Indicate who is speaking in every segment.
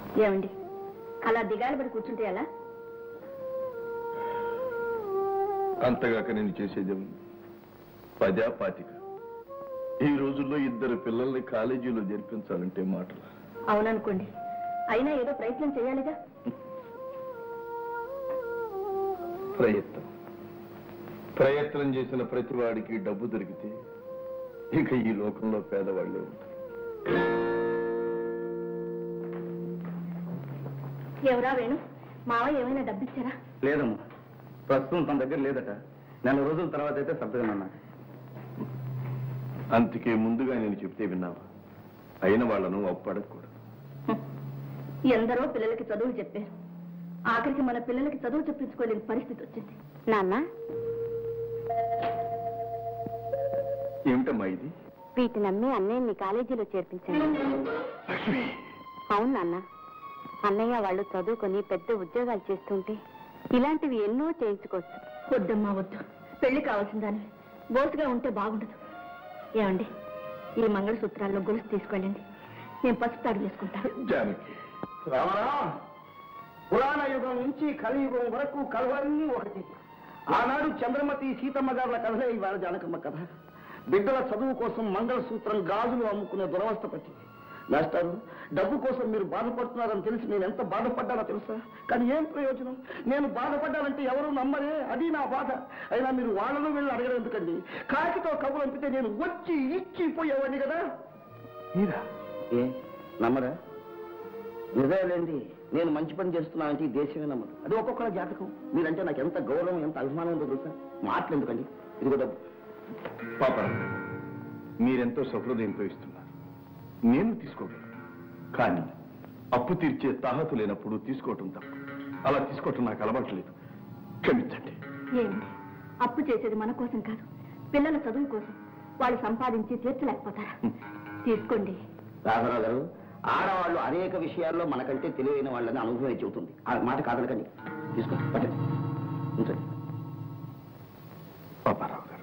Speaker 1: ఏమండి అలా దిగాలు పడి కూర్చుంటే ఎలా
Speaker 2: అంతగాక నేను చేసేది పదా పాతిక ఈ రోజుల్లో ఇద్దరు పిల్లల్ని కాలేజీలో చేర్పించాలంటే మాటలు
Speaker 1: అవుననుకోండి అయినా ఏదో ప్రయత్నం చేయాలిగా
Speaker 2: ప్రయత్నం ప్రయత్నం చేసిన ప్రతి వాడికి డబ్బు దొరికితే ఇక ఈ లోకంలో పేదవాళ్ళే ఉంటారు
Speaker 1: ఎవరా వేణు మావయ్య ఏమైనా డబ్బిచ్చారా
Speaker 3: లేదమ్మా ప్రస్తుతం తన దగ్గర లేదట నెల రోజుల తర్వాత అయితే సర్దగనన్నా
Speaker 2: అందుకే ముందుగా నేను చెప్తే విన్నావా అయిన వాళ్ళను అప్పడకూడదు
Speaker 1: హ్మ్. ఎందరో పిల్లలకి చదువులు చెప్పారు ఆఖరికి మన పిల్లలకి చదువు చెప్పించుకోలేని పరిస్థితి వచ్చింది
Speaker 4: నాన్న
Speaker 2: ఏమిటమ్మా ఇది
Speaker 4: వీటిని నమ్మి అన్నయ్యని కాలేజీలో చేర్పించాను
Speaker 2: లక్ష్మి
Speaker 4: అవును నాన్న అన్నయ్య వాళ్ళు చదువుకొని పెద్ద ఉద్యోగాలు చేస్తుంటే ఇలాంటివి ఎన్నో చేయించుకోవచ్చు
Speaker 1: వద్దమ్మా వద్దు పెళ్లి కావాల్సిన దాన్ని బోసుగా ఉంటే బాగుండదు ఏమండి ఈ మంగళసూత్రాల్లో గొలుసు తీసుకెళ్ళండి నేను పసుపు తాడు చేసుకుంటాను
Speaker 2: జానకి
Speaker 3: రామరా పురాణ యుగం నుంచి కలియుగం వరకు కలవన్నీ ఒకటి ఆనాడు చంద్రమతి సీతమ్మ గారుల కథలే ఇవాళ జానకమ్మ కథ బిడ్డల చదువు కోసం మంగళసూత్రం గాజులు అమ్ముకునే దురవస్థ పట్టింది మాస్టారు డబ్బు కోసం మీరు బాధపడుతున్నారని తెలిసి నేను ఎంత బాధపడ్డానో తెలుసా కానీ ఏం ప్రయోజనం నేను బాధపడ్డానంటే ఎవరు నమ్మరే అది నా బాధ అయినా మీరు వాళ్ళను వెళ్ళి అడగడం ఎందుకండి కాకితో కబురు పంపితే నేను వచ్చి ఇచ్చి పోయేవాడిని కదా
Speaker 2: మీరా
Speaker 3: ఏ నమ్మరా నిజాలేండి నేను మంచి పని చేస్తున్నానంటే ఈ దేశమే నమ్మదు అది ఒక్కొక్కల జాతకం మీరంటే నాకు ఎంత గౌరవం ఎంత అభిమానం ఉందో తెలుసా మాటలు ఎందుకండి ఇదిగో డబ్బు
Speaker 2: పాప మీరెంతో సహృదయంతో ఇస్తున్నారు నేను తీసుకోగలను కానీ అప్పు తీర్చే తాహతు లేనప్పుడు తీసుకోవటం తప్పు అలా తీసుకోవటం నాకు అలవాటు లేదు క్షమించండి
Speaker 1: ఏమండి అప్పు చేసేది మన కోసం కాదు పిల్లల చదువు కోసం వాళ్ళు సంపాదించి తీర్చలేకపోతారా తీసుకోండి
Speaker 3: రాఘరావు గారు ఆడవాళ్ళు అనేక విషయాల్లో మనకంటే తెలివైన వాళ్ళని అనుభవం చెబుతుంది ఆ మాట కాదనకండి తీసుకోండి పట్టండి ఉంచండి
Speaker 2: పాపారావు గారు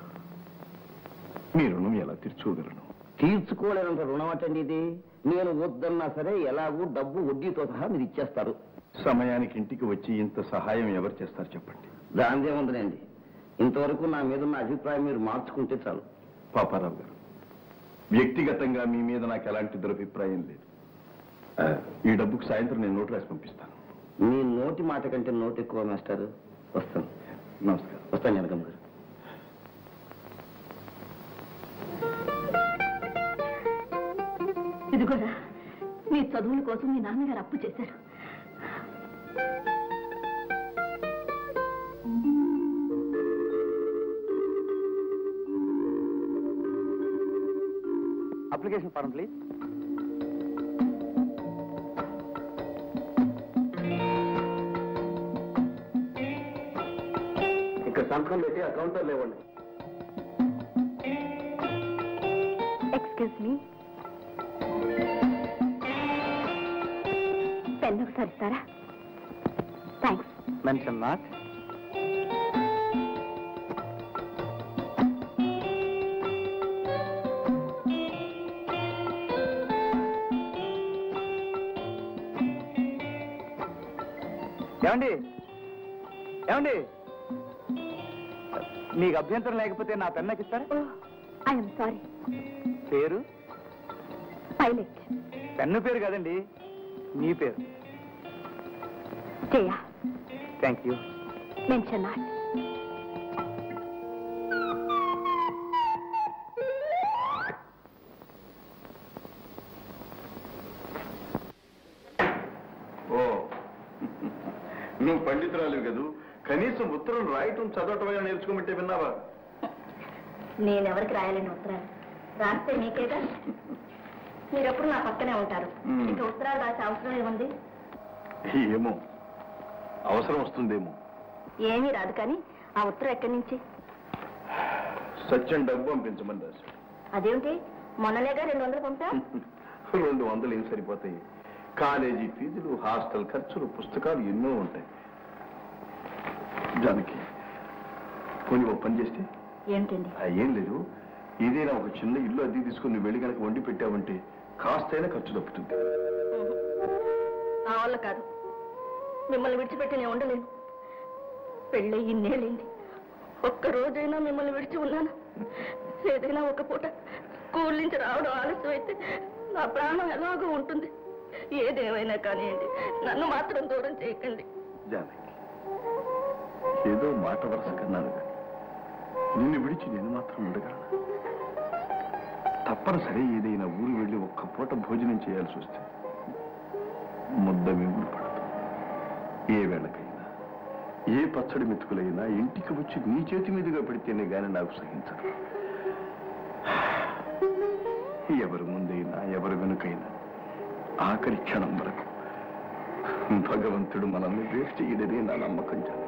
Speaker 2: మీ రుణం ఎలా తీర్చుకోగలను
Speaker 3: తీర్చుకోలేనంత రుణం అటండి ఇది నేను వద్దన్నా సరే ఎలాగూ డబ్బు వడ్డీతో సహా మీరు ఇచ్చేస్తారు
Speaker 2: సమయానికి ఇంటికి వచ్చి ఇంత సహాయం ఎవరు చేస్తారు చెప్పండి
Speaker 3: దాందే ఉందండి ఇంతవరకు నా మీద ఉన్న అభిప్రాయం మీరు మార్చుకుంటే చాలు
Speaker 2: పాపారావు గారు వ్యక్తిగతంగా మీ మీద నాకు ఎలాంటి దురభిప్రాయం లేదు ఆ, ఈ డబ్బుకు సాయంత్రం నేను నోటు రాసి పంపిస్తాను
Speaker 3: మీ నోటి మాట కంటే నోటు ఎక్కువ మాస్టర్ వస్తాను
Speaker 2: నమస్కారం
Speaker 3: వస్తాను జనకమ్మ గారు
Speaker 1: ఇదిగోరా మీ చదువుల కోసం మీ నాన్నగారు అప్పు చేశారు
Speaker 3: అప్లికేషన్ ఫారం ప్లీజ్ ఇక్కడ సంతకం పెట్టి అకౌంట్లో లేవండి
Speaker 4: ఎక్స్క్యూజ్ మీ పెన్ ఒకసారి ఇస్తారా థ్యాంక్స్
Speaker 3: మెన్షన్ నాట్ ఏమండి ఏమండి మీకు అభ్యంతరం లేకపోతే నా పెన్నకి ఇస్తారా
Speaker 4: ఐఎమ్ సారీ
Speaker 3: పేరు
Speaker 4: పైలట్
Speaker 3: పెన్ను పేరు కదండి మీ పేరు
Speaker 4: Jaya
Speaker 3: thank you
Speaker 4: mention not
Speaker 2: ఓ నువ్వు పండితురాలివి కదూ కనీసం ఉత్తరం రాయటం చదవటమైనా నేర్చుకోమంటే విన్నావా
Speaker 1: నేనెవరికి రాయాలని ఉత్తరాలు రాస్తే మీకేగా మీరెప్పుడు నా పక్కనే ఉంటారు
Speaker 2: మ్మ్.
Speaker 1: ఇక ఉత్తరాలు రాసే అవసరం ఏముంది
Speaker 2: ఏమో అవసరం వస్తుందేమో
Speaker 1: ఏమీ రాదు కానీ ఆ ఉత్తరం ఎక్కడి నుంచి
Speaker 2: సత్యం డబ్బు పంపించమని రాశాడు
Speaker 1: అదేమిటి మొన్నలేగా రెండు వందలు పంపా
Speaker 2: రెండు వందలు ఏం సరిపోతాయి కాలేజీ ఫీజులు హాస్టల్ ఖర్చులు పుస్తకాలు ఎన్నో ఉంటాయి దానికి కొన్ని ఓ పని చేస్తే
Speaker 1: ఏమిటండి
Speaker 2: ఆ, ఏం లేదు ఏదైనా ఒక చిన్న ఇల్లు అద్దె తీసుకుని నువ్వు వెళ్ళి కనుక వండి పెట్టావంటే కాస్తైనా ఖర్చు తప్పుతుంది
Speaker 1: నా వల్ల కాదు మిమ్మల్ని విడిచిపెట్టి నేను ఉండలేను పెళ్ళి ఇన్నేళ్ళింది ఒక్క రోజైనా మిమ్మల్ని విడిచి ఉన్నాను ఏదైనా ఒక పూట స్కూల్ నుంచి రావడం ఆలస్యం అయితే నా ప్రాణం ఎలాగో ఉంటుంది ఏదేమైనా కానివ్వండి నన్ను మాత్రం దూరం చేయకండి
Speaker 2: జానకి ఏదో మాట వరుస కన్నాను కానీ నిన్ను విడిచి నేను మాత్రం ఉండగలను తప్పనిసరి ఏదైనా ఊరు వెళ్ళి ఒక్క పూట భోజనం చేయాల్సి వస్తే ముద్ద మిగులు పడదు ఏ వేళకైనా ఏ పచ్చడి మెతుకులైనా ఇంటికి వచ్చి నీ చేతి మీదుగా పెడితేనే గాని నాకు సహించదు ఎవరి ముందైనా ఎవరి వెనుకైనా ఆఖరి క్షణం వరకు భగవంతుడు మనల్ని వేరు చేయడమే నా నమ్మకం జానకి